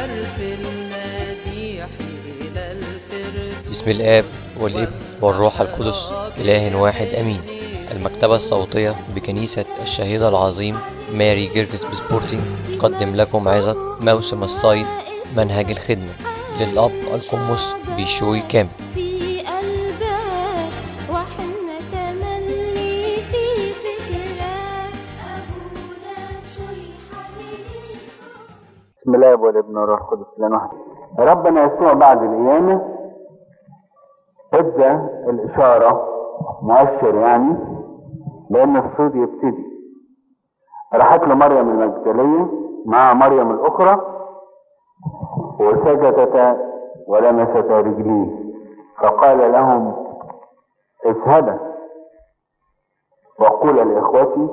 غرس المديح إلى الفردوس بسم الآب والابن والروح القدس إله واحد أمين المكتبة الصوتية بكنيسة الشهيد العظيم ماري جيرجس بسبورتنج تقدم لكم عظة موسم الصيد منهج الخدمة للأب القمص بيشوي كامل في قلبك واحنا تملي في فكرك أبونا بشوي حبيبي بسم الله والابن والروح القدس الان واحد ربنا يسوع بعد القيامة ادى الإشارة مؤشر يعني بأن الصيد يبتدي راحت له مريم المجدلية مع مريم الأخرى وسجدتا ولمستا رجليه فقال لهم اذهبا وقولا لإخوتي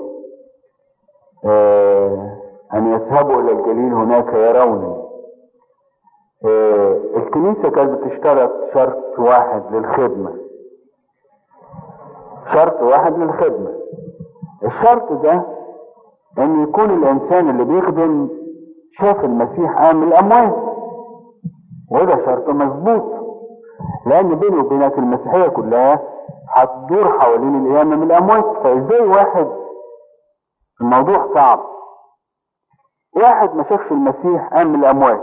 آه، أن يذهبوا إلى الجليل هناك يرونني آه، الكنيسة كانت بتشترط شرط واحد للخدمة شرط واحد للخدمة الشرط ده ان يكون الانسان اللي بيخدم شاف المسيح قام من الاموات وده شرط مظبوط لان بينه وبينك المسيحية كلها هتدور حوالين القيامة من الاموات فازاي واحد الموضوع صعب واحد ما شافش المسيح قام من الاموات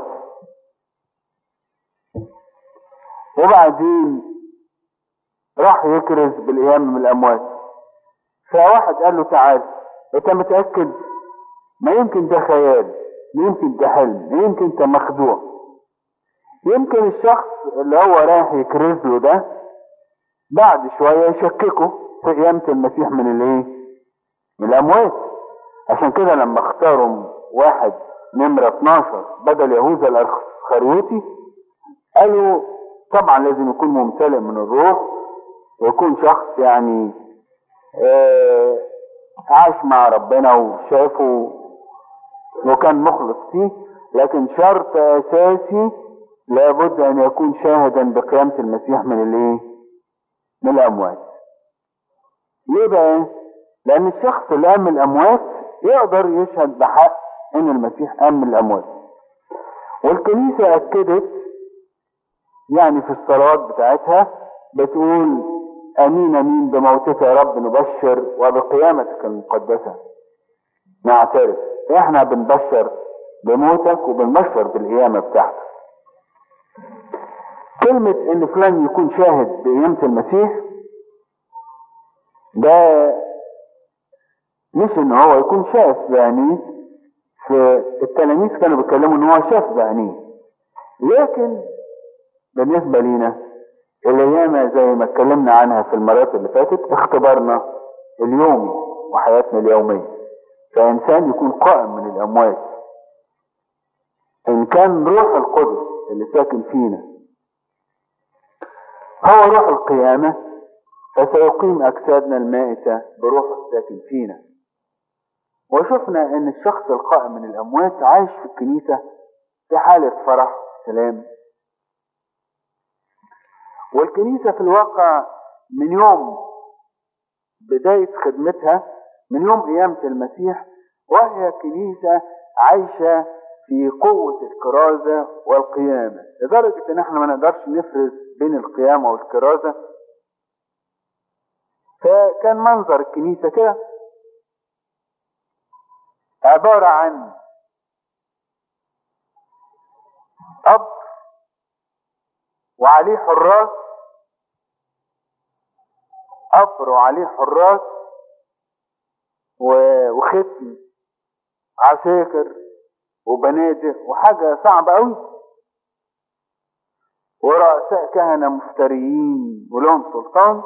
وبعدين راح يكرز بالقيام من الاموات فواحد قال له تعال انت متاكد ما يمكن ده خيال ما يمكن ده حلم ما يمكن انت مخدوع يمكن الشخص اللي هو رايح يكرز له ده بعد شويه يشككه في قيامه المسيح من الايه من الاموات عشان كده لما اختاروا واحد نمرة 12 بدل يهوذا الاسخريوطي قالوا طبعا لازم يكون ممتلئ من الروح ويكون شخص يعني آه عاش مع ربنا وشافه وكان مخلص فيه لكن شرط اساسي لابد ان يكون شاهدا بقيامة المسيح من الايه من الاموات ليه بقى لان الشخص اللي قام من الاموات يقدر يشهد بحق ان المسيح قام من الاموات والكنيسة اكدت يعني في الصلوات بتاعتها بتقول امين امين بموتك يا رب نبشر وبقيامتك المقدسة نعترف احنا بنبشر بموتك وبنبشر بالقيامة بتاعتك كلمة ان فلان يكون شاهد بقيامة المسيح ده مش ان هو يكون شاف بعينيه في التلاميذ كانوا بيتكلموا ان هو شاف بعينيه لكن بالنسبة لينا الأيام زي ما اتكلمنا عنها في المرات اللي فاتت اختبارنا اليومي وحياتنا اليومية فإنسان يكون قائم من الأموات إن كان روح القدس اللي ساكن فينا هو روح القيامة فسيقيم أجسادنا المائتة بروح الساكن فينا وشفنا إن الشخص القائم من الأموات عايش في الكنيسة في حالة فرح سلام والكنيسة في الواقع من يوم بداية خدمتها من يوم قيامة المسيح وهي كنيسة عايشة في قوة الكرازة والقيامة لدرجة ان احنا ما نقدرش نفرز بين القيامة والكرازة فكان منظر الكنيسة كده عبارة عن قبر وعليه حراس قبر وعليه حراس و- وختم عساكر وبنادق وحاجة صعبة أوي ورؤساء كهنة مفتريين ولهم سلطان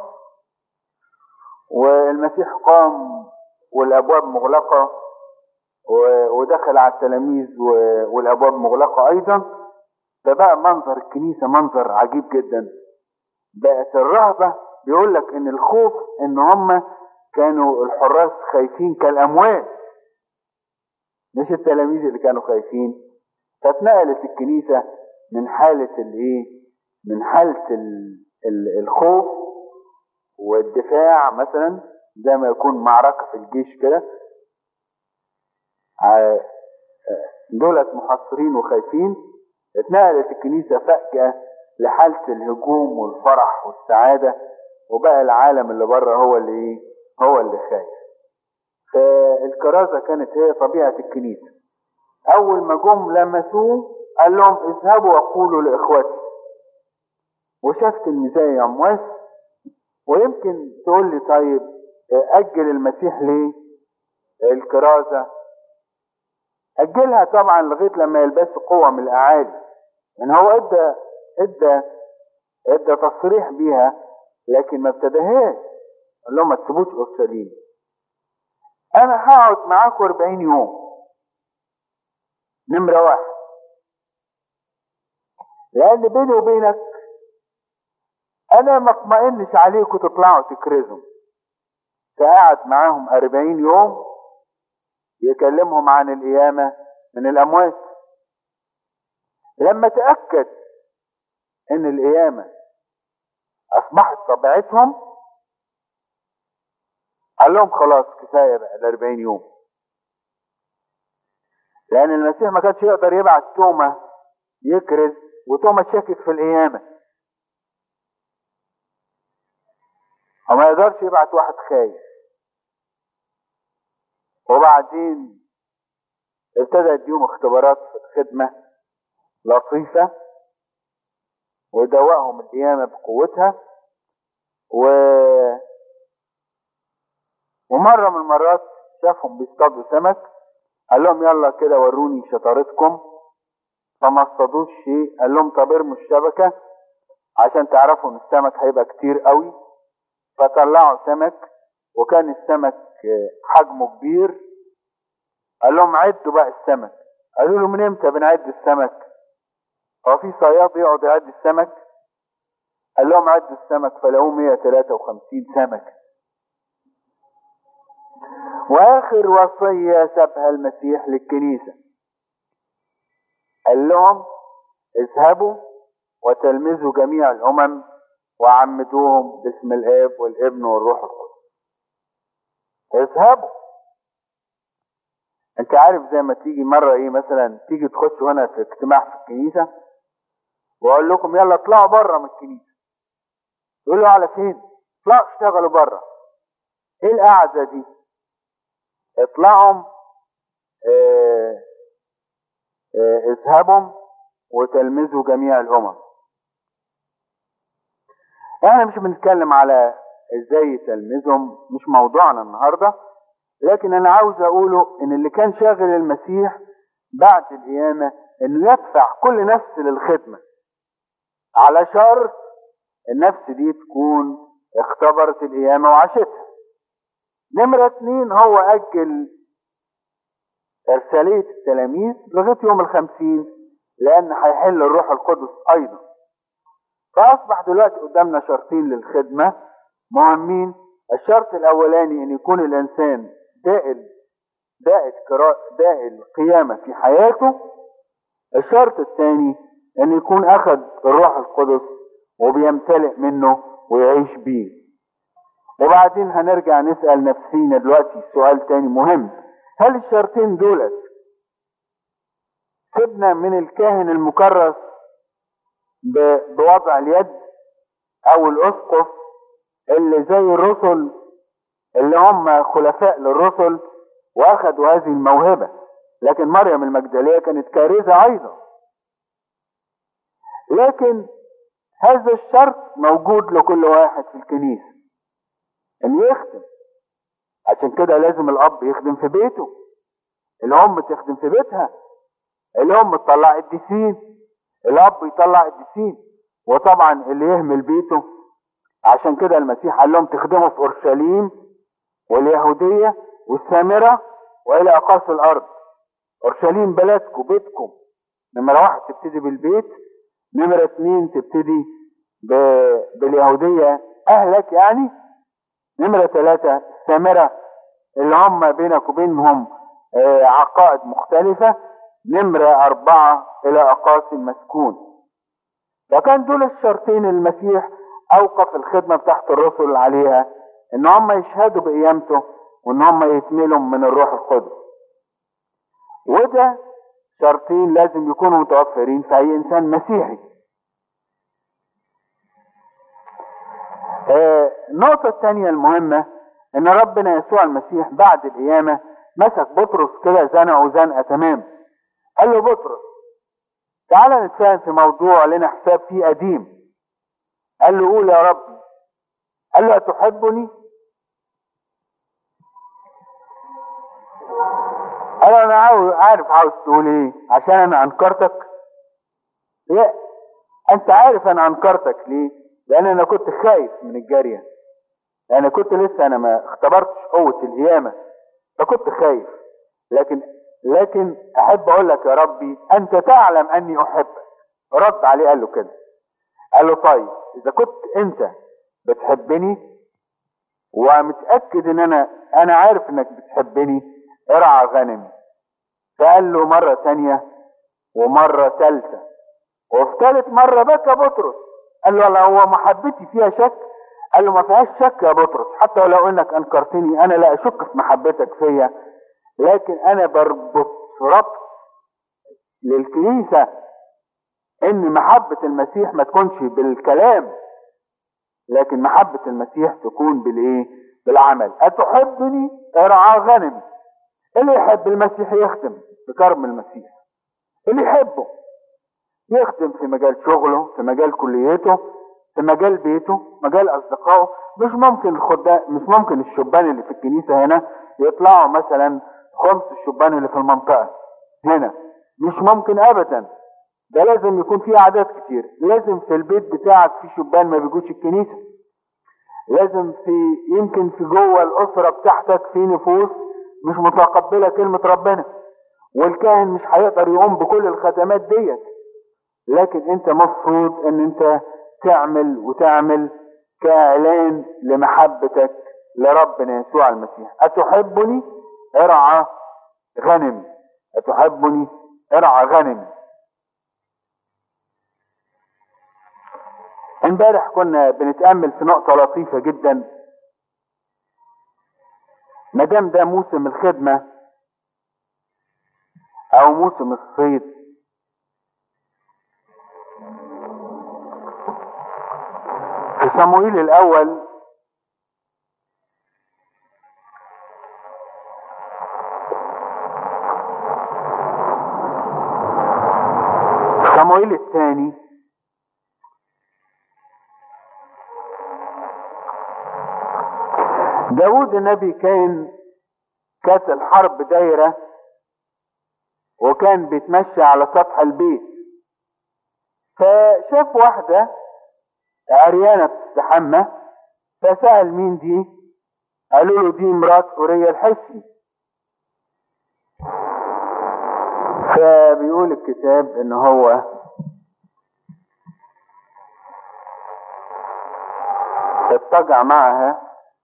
والمسيح قام والأبواب مغلقة و- ودخل على التلاميذ و- والأبواب مغلقة أيضا فبقى منظر الكنيسة منظر عجيب جدا بقت الرهبة بيقول لك ان الخوف ان هم كانوا الحراس خايفين كالاموات مش التلاميذ اللي كانوا خايفين فاتنقلت الكنيسة من حالة الايه من حالة ال- ال- الخوف والدفاع مثلا زي ما يكون معركة في الجيش كده ع- دولت محصرين وخايفين اتنقلت الكنيسة فجأة لحالة الهجوم والفرح والسعادة وبقى العالم اللي بره هو اللي ايه هو اللي خايف فالكرازة كانت هي طبيعة الكنيسة أول ما جم لمسوه قال لهم اذهبوا وقولوا لإخوتي وشافت الميزان يا أمواس ويمكن تقول لي طيب أجل المسيح ليه الكرازة أجلها طبعا لغاية لما يلبسوا قوة من الأعالي يعني هو ادى ادى ادى تصريح بيها لكن ما ابتداهاش قال لهم ما تسيبوش اورشليم انا هقعد معاكم 40 يوم نمرة واحد لان بيني وبينك انا ما اطمئنش عليكم تطلعوا تكرزوا فقعد معاهم 40 يوم يكلمهم عن القيامة من الأموات لما تأكد إن القيامة أصبحت طبيعتهم قال لهم خلاص كفاية بقى ال 40 يوم لأن المسيح ما كانش يقدر يبعت توما يكرز وتوما شاكك في القيامة وما يقدرش يبعت واحد خايف وبعدين ابتدى يديهم اختبارات في الخدمة لطيفة ودوقهم القيامة بقوتها و ومرة من المرات شافهم بيصطادوا سمك قال لهم يلا كده وروني شطارتكم فما اصطادوش شيء قال لهم طب ارموا الشبكة عشان تعرفوا ان السمك هيبقى كتير قوي فطلعوا سمك وكان السمك حجمه كبير قال لهم عدوا بقى السمك قالوا له من امتى بنعد السمك هو في صياد يقعد يعد السمك قال لهم عدوا السمك فلقوه 153 سمك واخر وصية سابها المسيح للكنيسة قال لهم اذهبوا وتلمذوا جميع الامم وعمدوهم باسم الاب والابن والروح القدس اذهبوا انت عارف زي ما تيجي مرة ايه مثلا تيجي تخشوا هنا في اجتماع في الكنيسة واقول لكم يلا اطلعوا بره من الكنيسة يقولوا على فين اطلعوا اشتغلوا بره ايه القعدة دي اطلعوا اه اه اذهبوا وتلمذوا جميع الامم احنا مش بنتكلم على ازاي تلمذهم مش موضوعنا النهارده لكن انا عاوز اقوله ان اللي كان شاغل المسيح بعد القيامه انه يدفع كل نفس للخدمه على شرط النفس دي تكون اختبرت القيامه وعاشتها نمرة اتنين هو أجل إرسالية التلاميذ لغاية يوم الخمسين لأن هيحل الروح القدس أيضا فأصبح دلوقتي قدامنا شرطين للخدمة مهمين الشرط الأولاني أن يكون الإنسان دائل دائل دائل قيامة في حياته الشرط الثاني أن يكون أخذ الروح القدس وبيمتلئ منه ويعيش بيه وبعدين هنرجع نسأل نفسينا دلوقتي سؤال تاني مهم هل الشرطين دولت سيبنا من الكاهن المكرس بوضع اليد او الاسقف اللي زي الرسل اللي هم خلفاء للرسل واخدوا هذه الموهبة لكن مريم المجدلية كانت كارثة ايضا لكن هذا الشرط موجود لكل واحد في الكنيسة ان يخدم عشان كده لازم الاب يخدم في بيته الام تخدم في بيتها الام تطلع الديسين الاب يطلع الديسين وطبعا اللي يهمل بيته عشان كده المسيح قال لهم تخدموا في اورشليم واليهوديه والسامره والى اقاصي الارض اورشليم بلدكم بيتكم نمرة واحد تبتدي بالبيت نمرة اتنين تبتدي ب... باليهودية اهلك يعني نمرة ثلاثة السامرة اللي هم بينك وبينهم آه عقائد مختلفة نمرة أربعة إلى أقاصي المسكون فكان دول الشرطين المسيح أوقف الخدمة بتاعت الرسل عليها إن هم يشهدوا بقيامته وإن هم يتملوا من الروح القدس وده شرطين لازم يكونوا متوفرين في أي إنسان مسيحي آه، النقطة الثانية المهمة إن ربنا يسوع المسيح بعد القيامة مسك بطرس كده زنقه زنقة تمام قال له بطرس تعالى نتفاهم في موضوع لنا حساب فيه قديم قال له قول يا ربي قال له أتحبني قال له أنا عاوز عارف عاوز تقول إيه عشان أنا أنكرتك لا أنت عارف أنا أنكرتك ليه لأن أنا كنت خايف من الجارية لأن كنت لسه أنا ما اختبرتش قوة القيامة فكنت خايف لكن لكن أحب أقول لك يا ربي أنت تعلم أني أحبك رد عليه قال له كده قال له طيب إذا كنت أنت بتحبني ومتأكد إن أنا أنا عارف إنك بتحبني ارعى غنمي فقال له مرة تانية ومرة ثالثة وفي ثالث مرة بكى بطرس قال له والله هو محبتي فيها شك قال له ما فيهاش شك يا بطرس حتى ولو انك انكرتني انا لا اشك في محبتك فيا لكن انا بربط ربط للكنيسة ان محبة المسيح ما تكونش بالكلام لكن محبة المسيح تكون بالايه بالعمل اتحبني ارعى غنمي اللي يحب المسيح يخدم بكرم المسيح اللي يحبه يخدم في مجال شغله في مجال كليته في مجال بيته مجال اصدقائه مش ممكن الخدام مش ممكن الشبان اللي في الكنيسه هنا يطلعوا مثلا خمس الشبان اللي في المنطقه هنا مش ممكن ابدا ده لازم يكون في اعداد كتير لازم في البيت بتاعك في شبان ما بيجوش الكنيسه لازم في يمكن في جوه الاسره بتاعتك في نفوس مش متقبله كلمه ربنا والكاهن مش هيقدر يقوم بكل الخدمات ديت لكن انت مفروض ان انت تعمل وتعمل كاعلان لمحبتك لربنا يسوع المسيح اتحبني ارعى غنمي اتحبني ارعى غنمي امبارح كنا بنتامل في نقطه لطيفه جدا ما دام ده موسم الخدمه او موسم الصيد في صموئيل الاول صموئيل الثاني داود النبي كان كانت الحرب دايرة وكان بيتمشى على سطح البيت فشاف واحدة عريانة بتستحمى فسأل مين دي قالوا له دي مرات أوريا الحسي فبيقول الكتاب ان هو اضطجع معها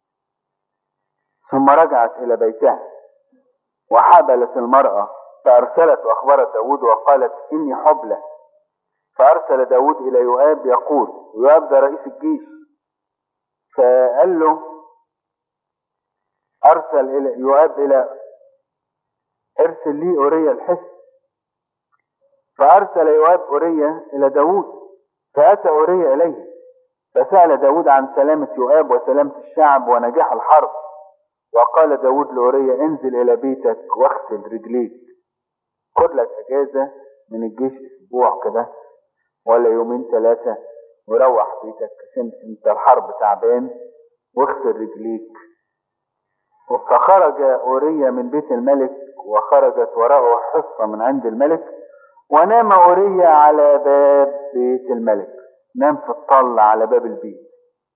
ثم رجعت الى بيتها وحبلت المرأة فارسلت واخبرت داود وقالت اني حبلة فارسل داود الى يؤاب يقول يؤاب ده رئيس الجيش فقال له ارسل الى يؤاب الى ارسل لي اوريا الحس فارسل يؤاب اوريا الى داود فاتى اوريا اليه فسال داود عن سلامة يؤاب وسلامة الشعب ونجاح الحرب وقال داود لأوريا انزل إلى بيتك واغسل رجليك خد لك أجازة من الجيش أسبوع كده ولا يومين ثلاثة وروح بيتك عشان انت الحرب تعبان واغسل رجليك فخرج أوريا من بيت الملك وخرجت وراءه حصة من عند الملك ونام أوريا على باب بيت الملك نام في الطل على باب البيت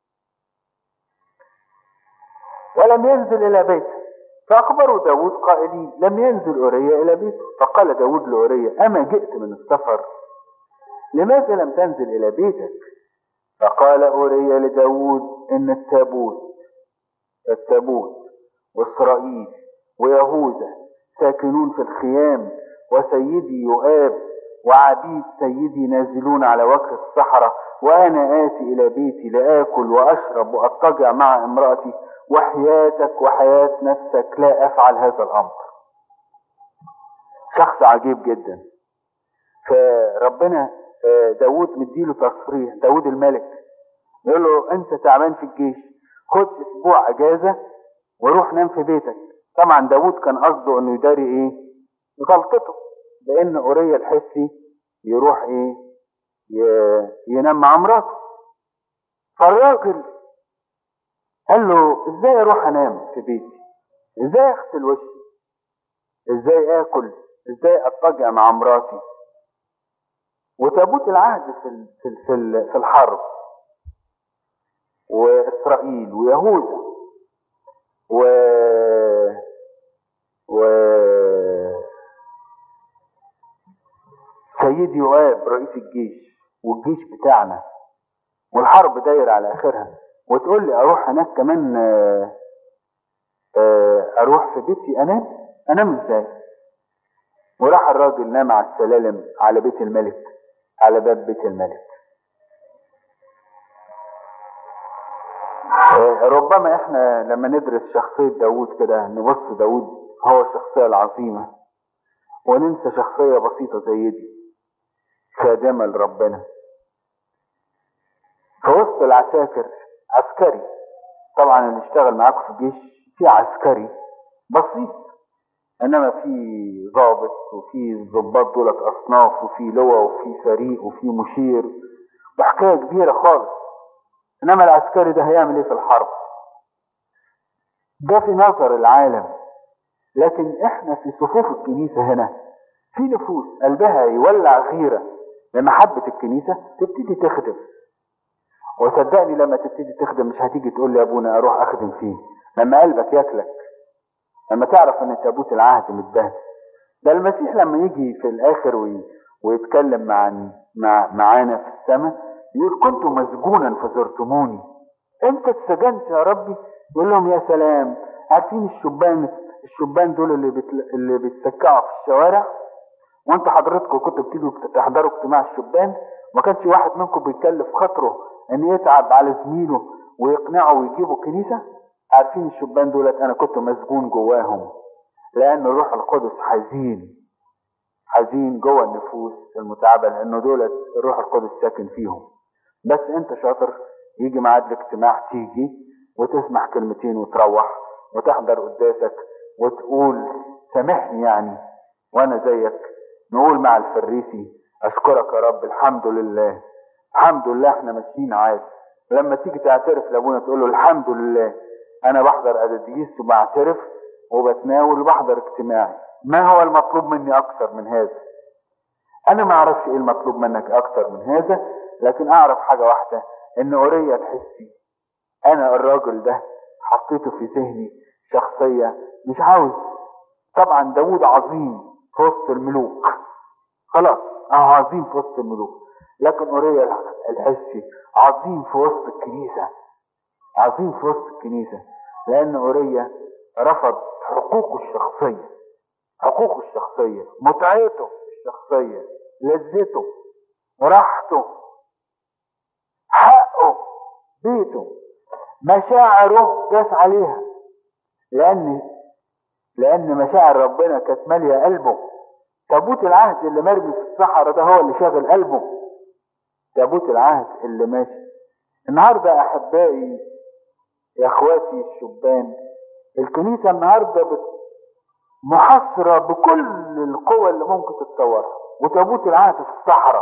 ولم ينزل إلى بيته فأخبروا داود قائلين لم ينزل أوريا إلى بيته فقال داود لأوريا أما جئت من السفر لماذا لم تنزل إلى بيتك فقال أوريا لداود إن التابوت التابوت وإسرائيل ويهوذا ساكنون في الخيام وسيدي يؤاب وعبيد سيدي نازلون على وجه الصحراء وأنا آتي إلى بيتي لآكل وأشرب وأضطجع مع امرأتي وحياتك وحياة نفسك لا أفعل هذا الأمر شخص عجيب جدا فربنا آه، داود مديله تصريح داود الملك يقول له انت تعبان في الجيش خد اسبوع اجازة وروح نام في بيتك طبعا داود كان قصده انه يداري ايه غلطته لان اوريا الحسي يروح ايه ي- ينام مع مراته فالراجل قال له ازاي اروح انام في بيتي ازاي اغسل وشي ازاي اكل ازاي اضطجع مع مراتي وتابوت العهد في ال- في ال- في ال- في الحرب واسرائيل ويهوذا و و سيد يؤاب رئيس الجيش والجيش بتاعنا والحرب داير على اخرها وتقول لي اروح هناك كمان آه، آه، اروح في بيتي انام انام ازاي وراح الراجل نام على السلالم على بيت الملك على باب بيت الملك آه، ربما احنا لما ندرس شخصية داوود كده نبص داوود هو الشخصية العظيمة وننسى شخصية بسيطة زي دي خادمة لربنا في وسط العساكر عسكري طبعا اللي اشتغل معاكم في الجيش في عسكري بسيط انما في ضابط وفي الضباط دولت اصناف وفي لواء وفي فريق وفي مشير وحكايه كبيره خالص انما العسكري ده هيعمل ايه في الحرب ده في نظر العالم لكن احنا في صفوف الكنيسه هنا في نفوس قلبها يولع غيره لمحبه الكنيسه تبتدي تخدم وصدقني لما تبتدي تخدم مش هتيجي تقول لي يا ابونا اروح اخدم فيه لما قلبك ياكلك لما تعرف ان تابوت العهد متبهدل ده المسيح لما يجي في الاخر وي... ويتكلم مع مع معانا في السماء يقول كنت مسجونا فزرتموني انت اتسجنت يا ربي يقول لهم يا سلام عارفين الشبان الشبان دول اللي بت... اللي بيتسكعوا في الشوارع وانت حضرتكم كنتوا بتيجوا تحضروا اجتماع الشبان ما كانش واحد منكم بيكلف خاطره ان يتعب على زميله ويقنعه ويجيبه الكنيسه عارفين الشبان دولت انا كنت مسجون جواهم لان الروح القدس حزين حزين جوه النفوس المتعبه لانه دولت الروح القدس ساكن فيهم بس انت شاطر يجي ميعاد الاجتماع تيجي وتسمع كلمتين وتروح وتحضر قداسك وتقول سامحني يعني وانا زيك نقول مع الفريسي اشكرك يا رب الحمد لله الحمد لله احنا ماشيين عادي لما تيجي تعترف لابونا تقول له الحمد لله انا بحضر اداديس وبعترف وبتناول وبحضر اجتماعي ما هو المطلوب مني اكثر من هذا انا ما اعرفش ايه المطلوب منك اكثر من هذا لكن اعرف حاجه واحده ان اوريا تحسي انا الراجل ده حطيته في ذهني شخصيه مش عاوز طبعا داوود عظيم في وسط الملوك خلاص اه عظيم في وسط الملوك لكن اوريا الحسي عظيم في وسط الكنيسه عظيم في وسط الكنيسه لان اوريا رفض حقوقه الشخصيه حقوقه الشخصيه متعته الشخصيه لذته راحته حقه بيته مشاعره داس عليها لان لان مشاعر ربنا كانت ماليه قلبه تابوت العهد اللي مرمي في الصحراء ده هو اللي شاغل قلبه تابوت العهد اللي ماشي النهارده احبائي يا اخواتي الشبان الكنيسه النهارده بت... محصره بكل القوى اللي ممكن تتصورها وتابوت العهد في الصحراء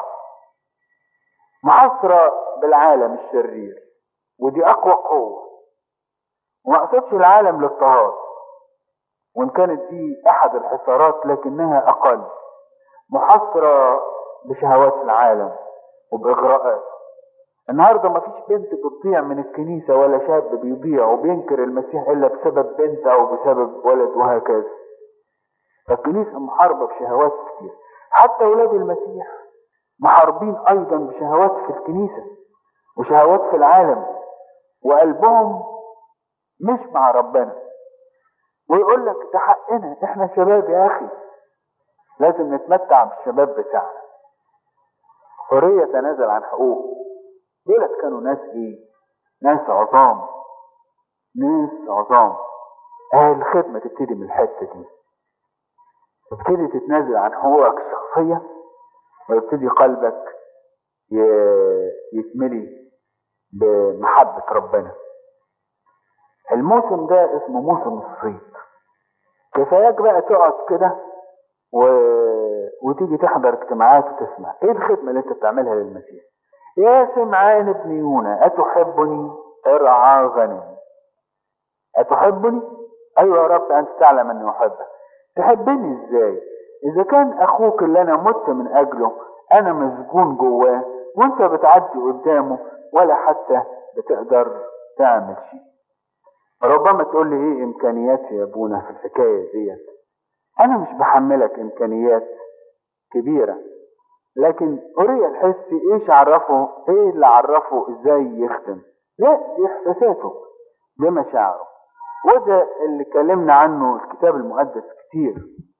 محصره بالعالم الشرير ودي اقوى قوه وما اقصدش العالم الاضطهاد وان كانت دي احد الحصارات لكنها اقل محصره بشهوات العالم وباغراءات النهارده ما فيش بنت بتضيع من الكنيسه ولا شاب بيضيع وبينكر المسيح الا بسبب بنت او بسبب ولد وهكذا فالكنيسه محاربه بشهوات كتير حتى اولاد المسيح محاربين ايضا بشهوات في الكنيسه وشهوات في العالم وقلبهم مش مع ربنا ويقول لك ده حقنا احنا شباب يا اخي لازم نتمتع بالشباب بتاعنا حرية تنازل عن حقوق دولت كانوا ناس ايه ناس عظام ناس عظام اه الخدمة تبتدي من الحتة دي تبتدي تتنازل عن حقوقك الشخصية ويبتدي قلبك ي- يتملي بمحبة ربنا الموسم ده اسمه موسم الصيد كفاياك بقى تقعد كده و... وتيجي تحضر اجتماعات وتسمع ايه الخدمة اللي انت بتعملها للمسيح يا سمعان ابن يونا أتحبني ارعى غنمي أتحبني أيوة يا رب أنت تعلم أني أحبك تحبني إزاي إذا كان أخوك اللي أنا مت من أجله أنا مسجون جواه وأنت بتعدي قدامه ولا حتى بتقدر تعمل شيء ربما تقول لي إيه إمكانياتي يا أبونا في الحكاية ديت أنا مش بحملك إمكانيات كبيرة لكن أوريا الحسي إيش عرفه إيه اللي عرفه إزاي يخدم لا دي إحساساته دي مشاعره وده اللي اتكلمنا عنه الكتاب المقدس كتير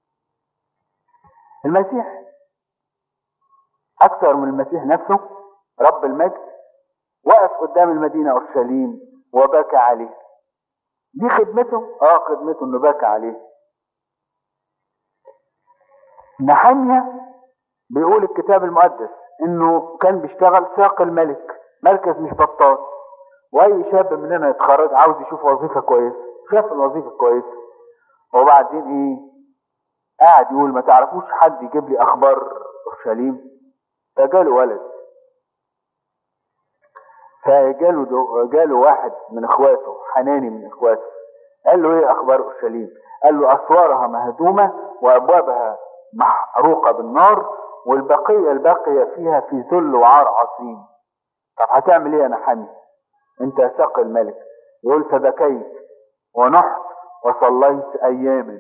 المسيح أكثر من المسيح نفسه رب المجد وقف قدام المدينة أورشليم وبكى عليه دي خدمته اه خدمته انه بكى عليه نحمية بيقول الكتاب المقدس انه كان بيشتغل ساق الملك مركز مش بطال واي شاب مننا يتخرج عاوز يشوف وظيفه كويسه شاف الوظيفه كويسه وبعدين ايه قاعد يقول ما تعرفوش حد يجيب لي اخبار اورشليم فجاله ولد فجاله دو جاله واحد من اخواته حناني من اخواته قال له ايه اخبار اورشليم قال له اسوارها مهدومه وابوابها محروقه بالنار والبقيه الباقيه فيها في ذل وعار عظيم طب هتعمل ايه يا نحمي انت ساق الملك يقول فبكيت ونحت وصليت اياما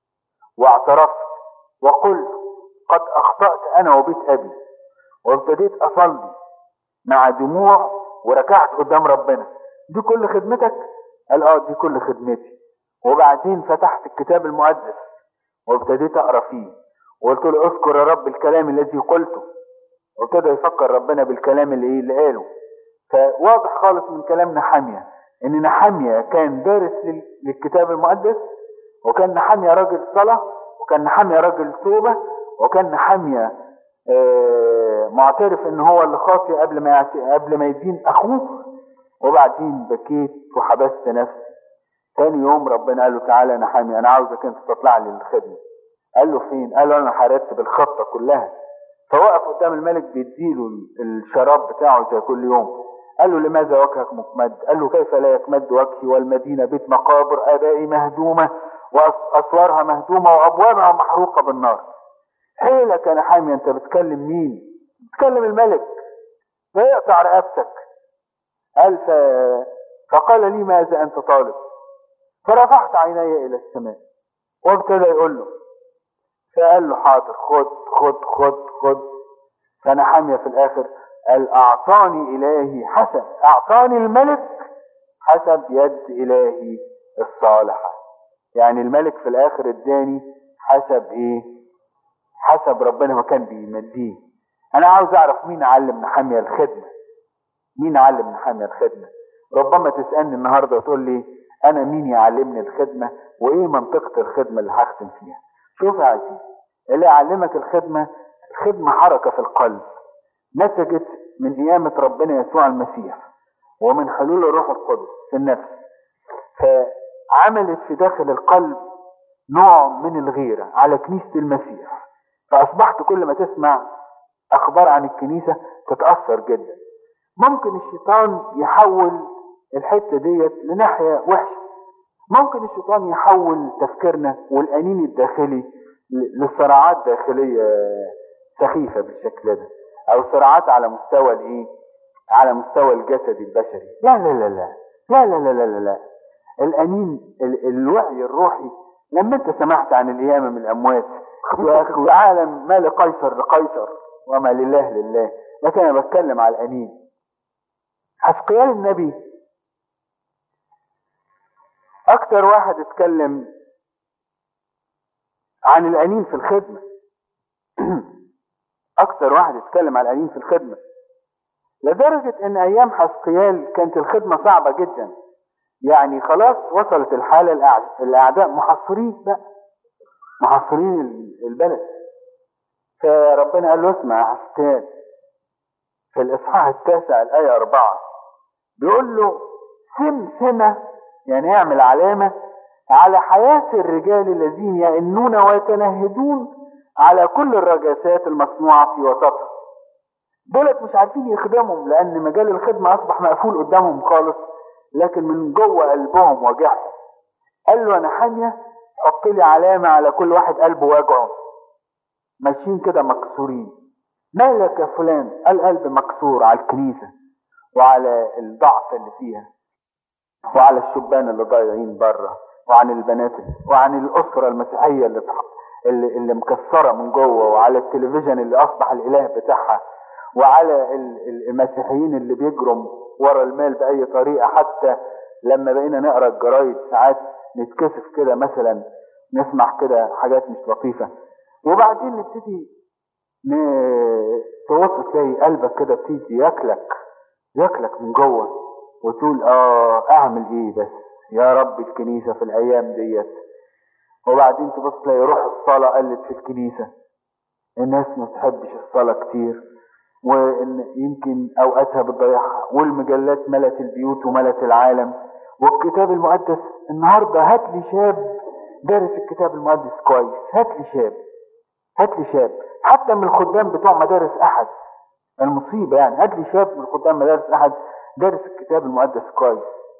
واعترفت وقلت قد اخطات انا وبيت ابي وابتديت اصلي مع دموع وركعت قدام ربنا دي كل خدمتك قال اه دي كل خدمتي وبعدين فتحت الكتاب المقدس وابتديت اقرا فيه وقلت له اذكر يا رب الكلام الذي قلته وابتدى يفكر ربنا بالكلام اللي ايه اللي قاله فواضح خالص من كلام نحامية ان نحامية كان دارس لل- للكتاب المقدس وكان نحامية راجل صلاة وكان نحامية راجل توبة وكان نحامية آه، معترف ان هو اللي خاطئ قبل ما يعت- قبل ما يدين اخوه وبعدين بكيت وحبست نفسي تاني يوم ربنا قال له تعالى يا نحامي انا عاوزك انت تطلع لي للخدمه قال له فين قال له انا هرتب الخطه كلها فوقف قدام الملك بيديله الشراب بتاعه زي كل يوم قال له لماذا وجهك مكمد قال له كيف لا يكمد وجهي والمدينة بيت مقابر آبائي مهدومة وأسوارها مهدومة وأبوابها محروقة بالنار حيلك يا نحامي أنت بتكلم مين بتكلم الملك فيقطع رقبتك قال ف... فقال لي ماذا أنت طالب فرفعت عيني إلى السماء وابتدى يقول له فقال له حاضر خد خد خد خد فنحمية في الآخر قال أعطاني إلهي حسب أعطاني الملك حسب يد إلهي الصالحة يعني الملك في الآخر اداني حسب إيه حسب ربنا ما كان بيمديه أنا عاوز أعرف مين علم نحمية الخدمة مين علم نحمية الخدمة ربما تسألني النهاردة وتقول لي أنا مين يعلمني الخدمة وإيه منطقة الخدمة اللي هختم فيها شوف يا عزيزي اللي يعلمك الخدمة الخدمة حركة في القلب نتجت من قيامة ربنا يسوع المسيح ومن حلول الروح القدس في النفس فعملت في داخل القلب نوع من الغيرة على كنيسة المسيح فأصبحت كل ما تسمع أخبار عن الكنيسة تتأثر جدا ممكن الشيطان يحول الحتة ديت لناحية وحشة ممكن الشيطان يحول تفكيرنا والأنين الداخلي لصراعات داخلية سخيفة بالشكل ده أو صراعات على مستوى الإيه؟ على مستوى الجسد البشري لا لا لا لا لا لا لا لا لا, لا. الأنين ال الوعي الروحي لما أنت سمعت عن القيامة من الأموات يا أخي العالم ما لقيصر لقيصر وما لله لله لكن أنا بتكلم على الأنين حسقيال النبي أكتر واحد اتكلم عن الأنين في الخدمة أكتر واحد اتكلم عن الأنين في الخدمة لدرجة إن أيام حسقيال كانت الخدمة صعبة جدا يعني خلاص وصلت الحالة الأعداء محصرين بقى محاصرين ال- البلد فربنا قال له اسمع يا حسان في الإصحاح التاسع الآية أربعة بيقول له سم سمة يعني اعمل علامة على حياة الرجال الذين يئنون ويتنهدون على كل الرجاسات المصنوعة في وسطها دولت مش عارفين يخدمهم لأن مجال الخدمة أصبح مقفول قدامهم خالص لكن من جوه قلبهم وجعهم قال له أنا حامية حط لي علامة على كل واحد قلبه واجعه ماشيين كده مكسورين مالك يا فلان قال قلب مكسور على الكنيسة وعلى الضعف اللي فيها وعلى الشبان اللي ضايعين بره وعن البنات وعن الأسرة المسيحية اللي تح- اللي, اللي مكسرة من جوه وعلى التلفزيون اللي أصبح الإله بتاعها وعلى ال- ال- المسيحيين اللي بيجرم ورا المال بأي طريقة حتى لما بقينا نقرا الجرايد ساعات نتكسف كده مثلا نسمع كده حاجات مش لطيفة وبعدين نبتدي ن- تبص تلاقي قلبك كده بتيجي ياكلك ياكلك من جوه وتقول اه اعمل ايه بس يا رب الكنيسة في الايام ديت وبعدين تبص تلاقي روح الصلاة قلت في الكنيسة الناس ما تحبش الصلاة كتير وان يمكن اوقاتها بتضيعها والمجلات ملت البيوت وملت العالم والكتاب المقدس النهارده هات لي شاب دارس الكتاب المقدس كويس هات لي شاب هات لي شاب حتى من الخدام بتوع مدارس احد المصيبه يعني هات لي شاب من خدام مدارس احد دارس الكتاب المقدس كويس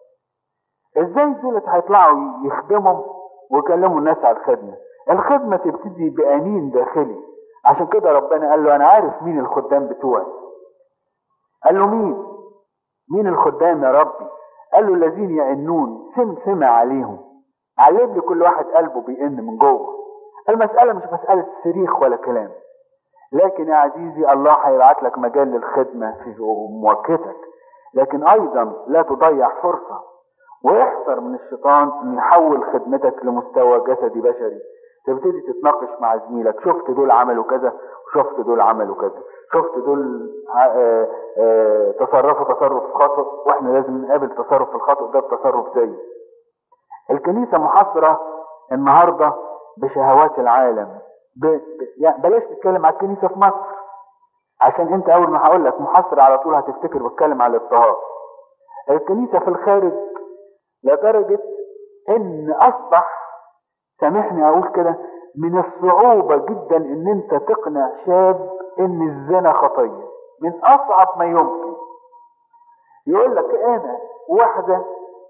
ازاي دولت هيطلعوا يخدموا ويكلموا الناس على الخدمه الخدمه تبتدي بانين داخلي عشان كده ربنا قال له انا عارف مين الخدام بتوعي قال له مين مين الخدام يا ربي قال له الذين يئنون سم سمع عليهم علم لي كل واحد قلبه بيئن من جوه المسألة مش مسألة صريخ ولا كلام لكن يا عزيزي الله هيبعت لك مجال للخدمة في مواجهتك لكن أيضا لا تضيع فرصة واحذر من الشيطان أن يحول خدمتك لمستوى جسدي بشري تبتدي تتناقش مع زميلك شفت دول عملوا كذا وشفت دول عملوا كذا شفت دول ع- آه، آه، تصرفوا تصرف خاطئ واحنا لازم نقابل تصرف الخاطئ ده بتصرف زيه الكنيسة محاصرة النهاردة بشهوات العالم ب... ب... يعني بلاش نتكلم على الكنيسة في مصر عشان انت اول ما هقول لك محاصرة على طول هتفتكر بتكلم على الاضطهاد الكنيسة في الخارج لدرجة ان اصبح سامحني اقول كده من الصعوبة جدا ان انت تقنع شاب ان الزنا خطية من اصعب ما يمكن يقول لك انا واحدة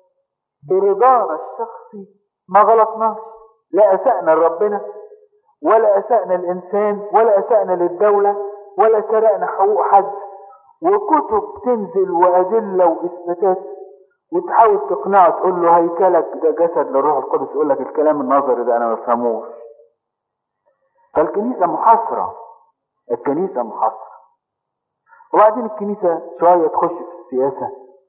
برضانا الشخصي ما غلطناش لا اسأنا لربنا ولا اسأنا الانسان ولا اسأنا للدولة ولا سرقنا حقوق حد وكتب تنزل وادلة واثباتات وتحاول تقنعه تقول له هيكلك ده جسد للروح القدس يقول لك الكلام النظري ده انا ما بفهموش فالكنيسة محاصرة الكنيسة محاصرة وبعدين الكنيسة شوية تخش في السياسة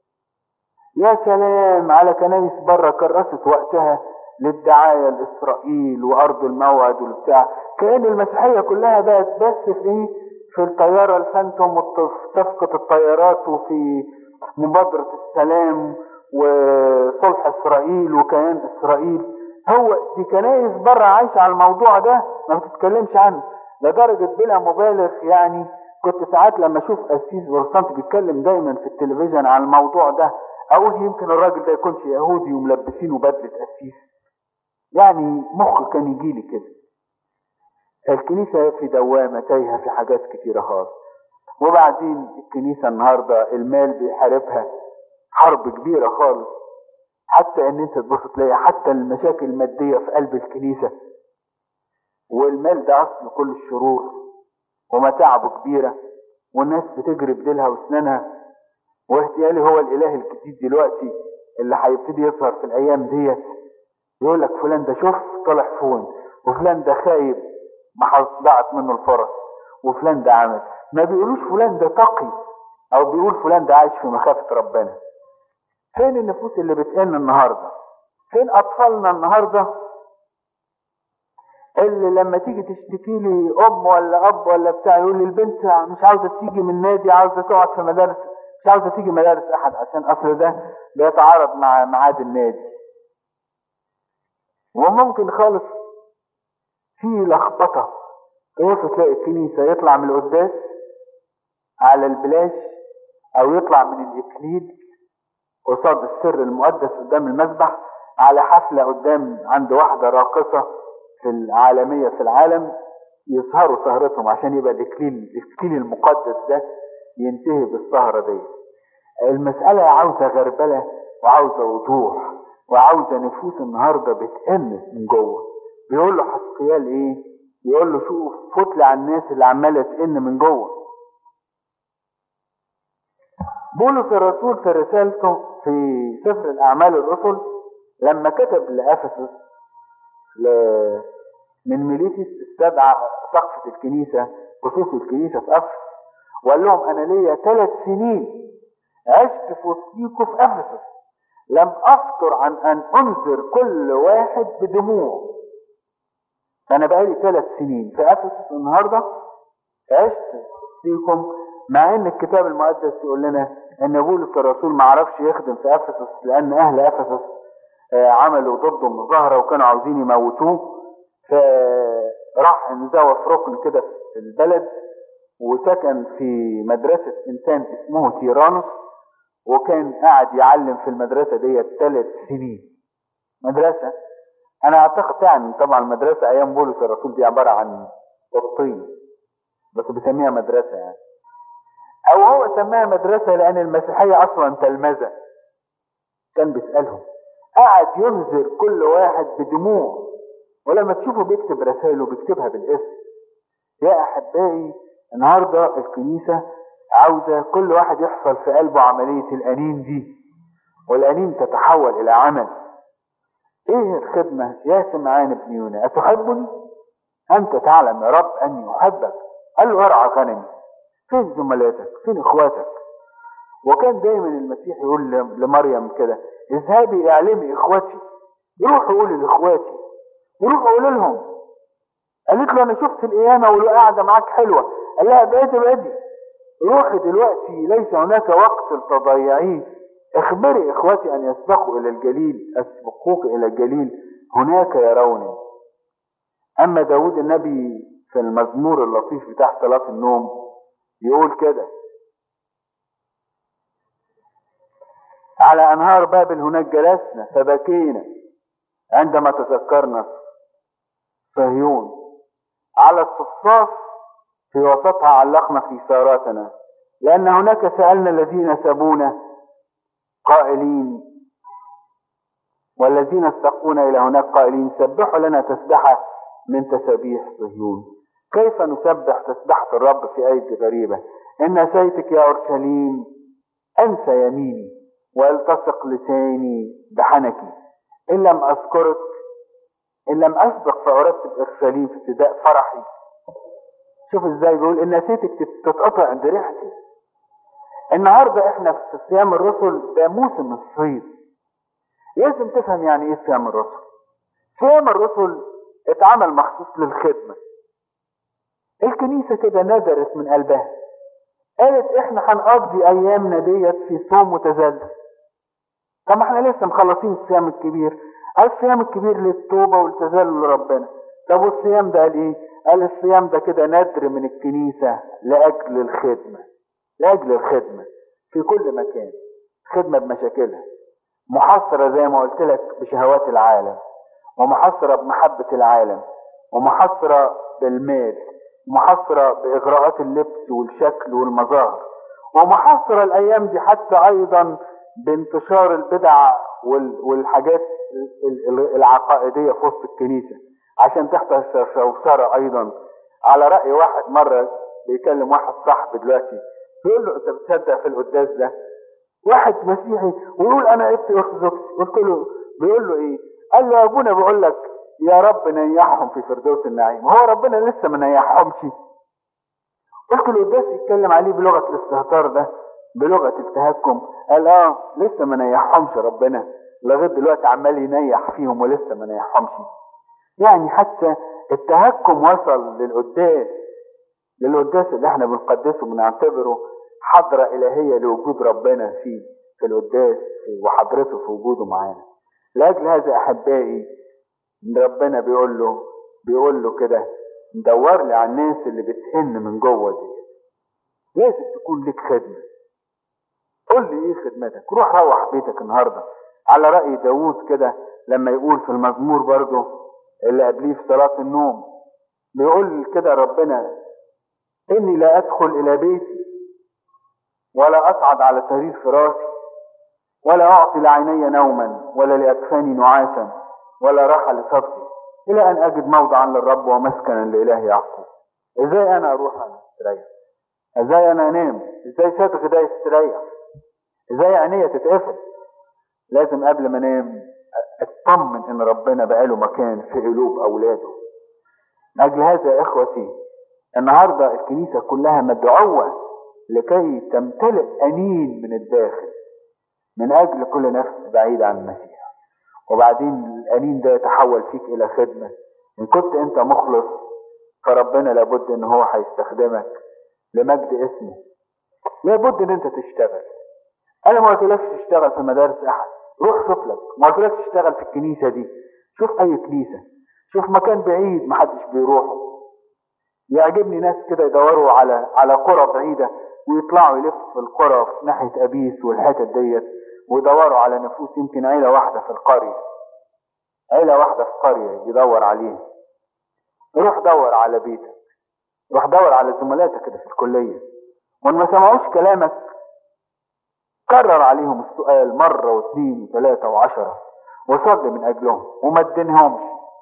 يا سلام على كنايس بره كرست وقتها للدعاية لإسرائيل وأرض الموعد والبتاع كأن المسيحية كلها بقت بس في إيه؟ في الطيارة الفانتوم وصفقة الطيارات وفي مبادرة السلام وصلح إسرائيل وكيان إسرائيل هو دي كنايس بره عايشة على الموضوع ده ما بتتكلمش عنه لدرجة بلا مبالغ يعني كنت ساعات لما اشوف قسيس بروتستانت بيتكلم دايما في التلفزيون عن الموضوع ده اقول يمكن الراجل ده يكونش يهودي وملبسينه بدلة قسيس يعني مخ كان يجيلي كده الكنيسة في دوامة تايهة في حاجات كتيرة خالص وبعدين الكنيسة النهاردة المال بيحاربها حرب كبيرة خالص حتى ان انت تبص تلاقي حتى المشاكل المادية في قلب الكنيسة والمال ده اصل كل الشرور ومتاعبه كبيرة والناس بتجري بديلها واسنانها واهتيالي هو الاله الجديد دلوقتي اللي هيبتدي يظهر في الايام ديت يقول لك فلان ده شوف طلع فون وفلان ده خايب ما حظ- ضاعت منه الفرص وفلان ده عمل ما بيقولوش فلان ده تقي او بيقول فلان ده عايش في مخافة ربنا فين النفوس اللي بتئن النهارده فين اطفالنا النهارده اللي لما تيجي تشتكي لي ام ولا اب ولا بتاع يقول لي البنت مش عاوزه تيجي من النادي عاوزه تقعد في مدارس مش عاوزه تيجي مدارس احد عشان اصل ده بيتعارض مع ميعاد النادي وممكن خالص في لخبطة تبص تلاقي الكنيسة يطلع من القداس على البلاش أو يطلع من الإكليل قصاد السر المقدس قدام المذبح على حفلة قدام عند واحدة راقصة في العالمية في العالم يسهروا سهرتهم عشان يبقى الإكليل الإكليل المقدس ده ينتهي بالسهرة دي المسألة عاوزة غربلة وعاوزة وضوح وعاوزة نفوس النهاردة بتأنس من جوه بيقول له حسقيال ايه يقول له شوف فتل على الناس اللي عمالة تئن من جوه بولس الرسول في رسالته في سفر الأعمال الرسل لما كتب لأفسس ل... من ميليتس استدعى سقفة الكنيسة خصوص الكنيسة في أفسس وقال لهم أنا ليا ثلاث سنين عشت في وسطيكم في أفسس لم أفطر عن أن أنذر كل واحد بدموع فأنا بقالي ثلاث سنين في أفسس النهاردة عشت فيكم مع ان الكتاب المقدس يقول لنا ان بولس الرسول ما عرفش يخدم في افسس لان اهل افسس آه، عملوا ضده مظاهره وكانوا عاوزين يموتوه فراح انزوى في ركن كده في البلد وسكن في مدرسه انسان اسمه تيرانوس وكان قاعد يعلم في المدرسه دي ثلاث سنين مدرسه انا اعتقد يعني طبعا المدرسه ايام بولس الرسول دي عباره عن الطين بس بيسميها مدرسه يعني او هو سماها مدرسة لان المسيحية اصلا تلمذة كان بيسألهم قعد ينذر كل واحد بدموع ولما تشوفه بيكتب رسائله بيكتبها بالاسم يا احبائي النهاردة الكنيسة عاوزة كل واحد يحصل في قلبه عملية الانين دي والانين تتحول الى عمل ايه الخدمة يا سمعان ابن يونا اتحبني انت تعلم يا رب اني احبك قال له ارعى غنمي فين زملاتك فين اخواتك وكان دايما المسيح يقول ل- لمريم كده اذهبي اعلمي اخواتي روحي قولي لاخواتي وروحي قولي لهم قالت له انا شفت القيامه والقعده معاك حلوه قال لها ابعدي ابعدي روحي دلوقتي ليس هناك وقت لتضيعيه اخبري اخواتي ان يسبقوا الى الجليل اسبقوك الى الجليل هناك يروني اما داود النبي في المزمور اللطيف بتاع صلاه النوم يقول كده على انهار بابل هناك جلسنا فبكينا عندما تذكرنا صهيون على الصفصاف في وسطها علقنا في ساراتنا لان هناك سالنا الذين سبونا قائلين والذين استقونا الى هناك قائلين سبحوا لنا تسبحه من تسابيح صهيون كيف نسبح تسبحة الرب في أيدي غريبة إن نسيتك يا أورشليم أنسى يميني والتصق لساني بحنكي إن لم أذكرك إن لم أسبق فأرتب أورشليم في ابتداء فرحي شوف إزاي بيقول إن نسيتك تتقطع ذريعتي النهارده احنا في صيام الرسل ده موسم الصيد لازم تفهم يعني ايه صيام الرسل صيام الرسل اتعمل مخصوص للخدمه الكنيسة كده ندرت من قلبها قالت احنا هنقضي ايامنا ديت في صوم متذلل طب ما احنا لسه مخلصين الصيام الكبير قال الصيام الكبير للتوبة والتذلل لربنا طب والصيام ده قال ايه قال الصيام ده كده ندر من الكنيسة لأجل الخدمة لأجل الخدمة في كل مكان خدمة بمشاكلها محصرة زي ما قلت لك بشهوات العالم ومحصرة بمحبة العالم ومحصرة بالمال محصرة بإغراءات اللبس والشكل والمظاهر ومحصرة الأيام دي حتى أيضا بانتشار البدع وال- والحاجات ال- ال- العقائدية في وسط الكنيسة عشان تحصل شوشرة أيضا على رأي واحد مرة بيكلم واحد صاحبي دلوقتي بيقول له أنت بتصدق في القداس ده؟ واحد مسيحي ويقول أنا ابتي أرثوذكسي قلت له بيقول له إيه؟ قال له يا أبونا بيقول لك يا رب نيحهم في فردوس النعيم هو ربنا لسه ما نيحهمش قلت له القداس يتكلم عليه بلغه الاستهتار ده بلغه التهكم قال اه لسه ما نيحهمش ربنا لغايه دلوقتي عمال ينيح فيهم ولسه ما نيحهمش يعني حتى التهكم وصل للقداس للقداس اللي احنا بنقدسه بنعتبره حضرة إلهية لوجود ربنا فيه في القداس وحضرته في وجوده معانا لأجل هذا أحبائي ربنا بيقول له بيقول له كده دور لي على الناس اللي بتهن من جوه دي لازم تكون لك خدمة قول لي ايه خدمتك روح روح بيتك النهارده على رأي داوود كده لما يقول في المزمور برضه اللي قبليه في صلاة النوم بيقول كده ربنا إني لا أدخل إلى بيتي ولا أصعد على سرير فراشي ولا أعطي لعيني نوما ولا لأكفاني نعاسا ولا راحة لصدري إلى أن أجد موضعا للرب ومسكنا لإله يعقوب إزاي أنا أروح أنا أستريح إزاي أنا أنام إزاي صدغ ده يستريح إزاي عينيا تتقفل لازم قبل ما أنام اطمن ان ربنا بقاله مكان في قلوب اولاده لاجل هذا يا اخوتي النهارده الكنيسه كلها مدعوه لكي تمتلئ انين من الداخل من اجل كل نفس بعيده عن المسيح وبعدين الانين ده يتحول فيك الى خدمه ان كنت انت مخلص فربنا لابد ان هو هيستخدمك لمجد اسمه لابد ان انت تشتغل انا ما قلتلكش تشتغل في مدارس احد روح شوف لك ما قلتلكش تشتغل في الكنيسه دي شوف اي كنيسه شوف مكان بعيد محدش بيروحه يعجبني ناس كده يدوروا على على قرى بعيده ويطلعوا يلفوا في القرى في ناحيه ابيس والحتت ديت ويدوروا على نفوس يمكن عيله واحده في القريه عيله واحده في قريه يدور عليها روح دور على بيتك روح دور على زملاتك كده في الكليه وان ما سمعوش كلامك كرر عليهم السؤال مرة واثنين وثلاثة وعشرة وصلي من أجلهم وما تدينهمش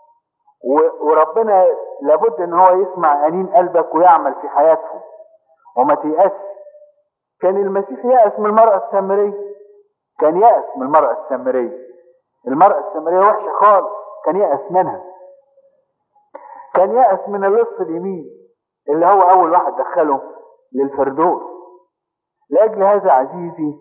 و- وربنا لابد ان هو يسمع أنين قلبك ويعمل في حياتهم وما تيأس كان المسيح يأس من المرأة السامرية كان يأس من المرأة السامرية المرأة السامرية وحشة خالص كان يأس منها كان يأس من اللص اليمين اللي هو أول واحد دخله للفردوس لأجل هذا عزيزي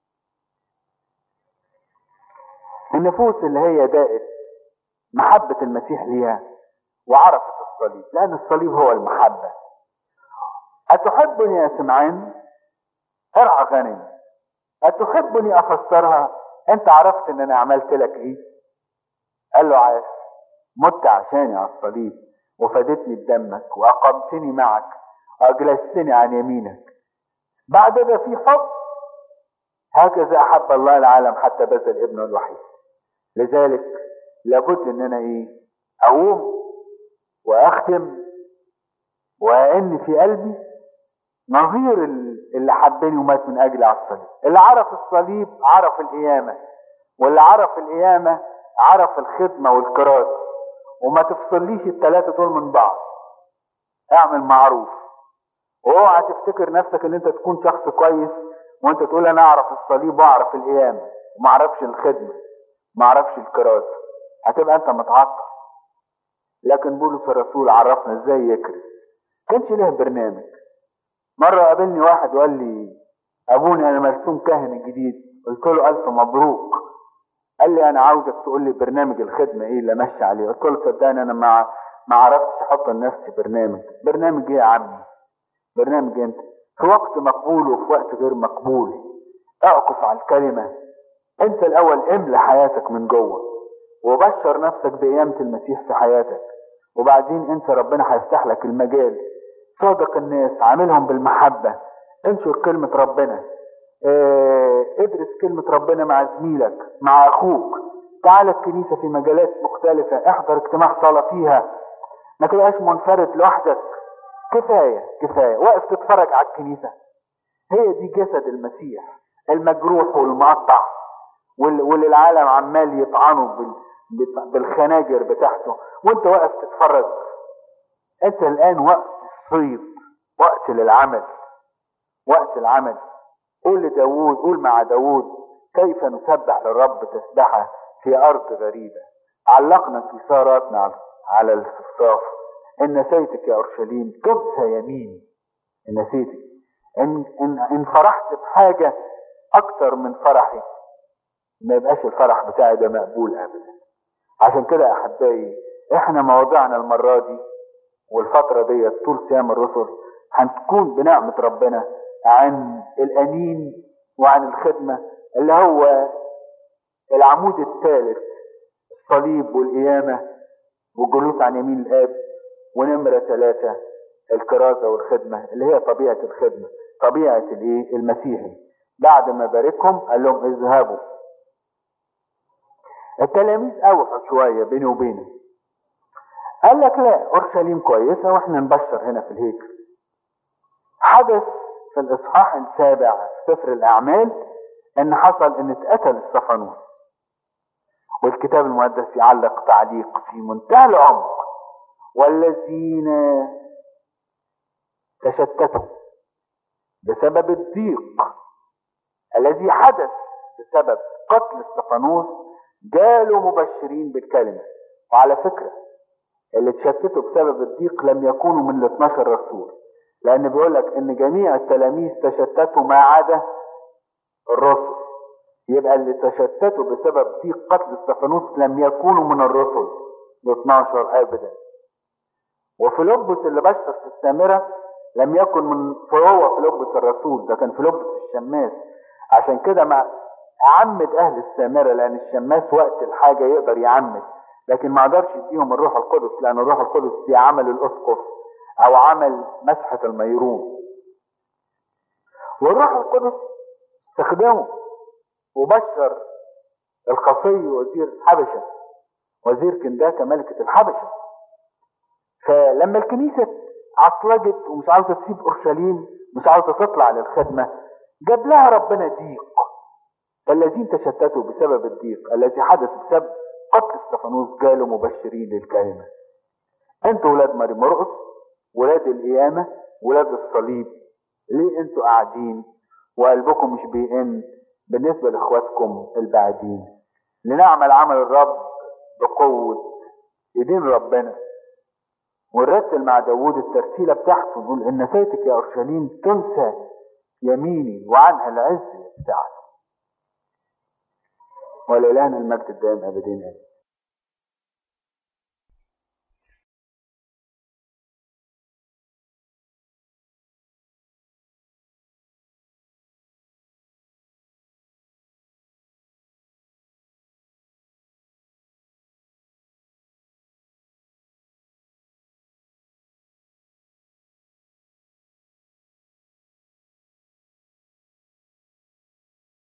النفوس اللي هي دائت محبة المسيح ليها وعرفت الصليب لأن الصليب هو المحبة أتحبني يا سمعان ارعى غنم أتحبني أفسرها أنت عرفت إن أنا عملت لك إيه قال له عاش مت عشاني على الصليب وفدتني بدمك وأقمتني معك وأجلستني عن يمينك بعد ده في حب هكذا أحب الله العالم حتى بذل ابنه الوحيد لذلك لابد ان انا ايه اقوم واختم وان في قلبي نظير ال- اللي حبني ومات من اجلي على الصليب اللي عرف الصليب عرف القيامه واللي عرف القيامه عرف الخدمه والكرازه وما تفصليش الثلاثه دول من بعض اعمل معروف واوعى تفتكر نفسك ان انت تكون شخص كويس وانت تقول انا اعرف الصليب واعرف القيامه وما اعرفش الخدمه ما اعرفش الكراسة هتبقى انت متعطل لكن بولس الرسول عرفنا ازاي يكرز كانش له برنامج مرة قابلني واحد وقال لي ابونا انا مرسوم كاهن جديد قلت له الف مبروك قال لي انا عاوزك تقول لي برنامج الخدمة ايه اللي امشي عليه قلت له صدقني انا ما ما عرفتش احط لنفسي برنامج برنامج ايه يا عمي برنامج انت في وقت مقبول وفي وقت غير مقبول اعكف على الكلمة انت الاول املى حياتك من جوه وبشر نفسك بقيامة المسيح في حياتك وبعدين انت ربنا هيفتح لك المجال صادق الناس عاملهم بالمحبة انشر كلمة ربنا اه ادرس كلمة ربنا مع زميلك مع اخوك تعال الكنيسة في مجالات مختلفة احضر اجتماع صلاة فيها ما تبقاش منفرد لوحدك كفاية كفاية واقف تتفرج على الكنيسة هي دي جسد المسيح المجروح والمقطع وال- واللي العالم عمال يطعنه بال- بت- بالخناجر بتاعته وانت واقف تتفرج انت الان وقت الصيد وقت للعمل وقت العمل قول لداوود قول مع داوود كيف نسبح للرب تسبحة في أرض غريبة علقنا انكساراتنا على- على الصفصاف إن نسيتك يا أورشليم تنسى يميني إن نسيتك إن, إن, إن فرحت بحاجة أكتر من فرحي ما يبقاش الفرح بتاعي ده مقبول ابدا عشان كده يا احبائي احنا مواضيعنا المره دي والفتره دي طول صيام الرسل هنكون بنعمه ربنا عن الانين وعن الخدمه اللي هو العمود الثالث الصليب والقيامه والجلوس عن يمين الآب ونمرة ثلاثة الكرازة والخدمة اللي هي طبيعة الخدمة طبيعة الايه المسيحي بعد ما باركهم قال لهم اذهبوا التلاميذ اوحوا شوية بيني وبينه قال لك لا اورشليم كويسة واحنا نبشر هنا في الهيكل حدث في الاصحاح السابع في سفر الاعمال ان حصل ان اتقتل استفانوس والكتاب المقدس يعلق تعليق في منتهى العمق والذين تشتتوا بسبب الضيق الذي حدث بسبب قتل استفانوس جالوا مبشرين بالكلمة وعلى فكرة اللي تشتتوا بسبب الضيق لم يكونوا من ال 12 رسول لأن بيقول لك إن جميع التلاميذ تشتتوا ما عدا الرسل يبقى اللي تشتتوا بسبب ضيق قتل استفانوس لم يكونوا من الرسل ال 12 أبدا وفيلبس اللي بشر في السامرة لم يكن من فهو فيلبس الرسول ده كان فيلبس الشماس عشان كده مع عمد اهل السامره لان الشماس وقت الحاجه يقدر يعمد لكن ما قدرش يديهم الروح القدس لان الروح القدس دي عمل الاسقف او عمل مسحه الميرون والروح القدس استخدمه وبشر القصي وزير الحبشه وزير كنداكه ملكه الحبشه فلما الكنيسه عصلجت ومش عاوزه تسيب اورشليم مش عاوزه تطلع للخدمه جاب لها ربنا ضيق الذين تشتتوا بسبب الضيق الذي حدث بسبب قتل استفانوس جالوا مبشرين للكلمه انتوا ولاد ماري مرقس ولاد القيامه ولاد الصليب ليه انتوا قاعدين وقلبكم مش بيئن بالنسبه لاخواتكم البعدين لنعمل عمل الرب بقوه ايدين ربنا ونرتل مع داوود الترتيله بتاعته نقول ان نسيتك يا اورشليم تنسى يميني وعنها العز بتاعك ولإلهنا المجد الدائم ابدين امين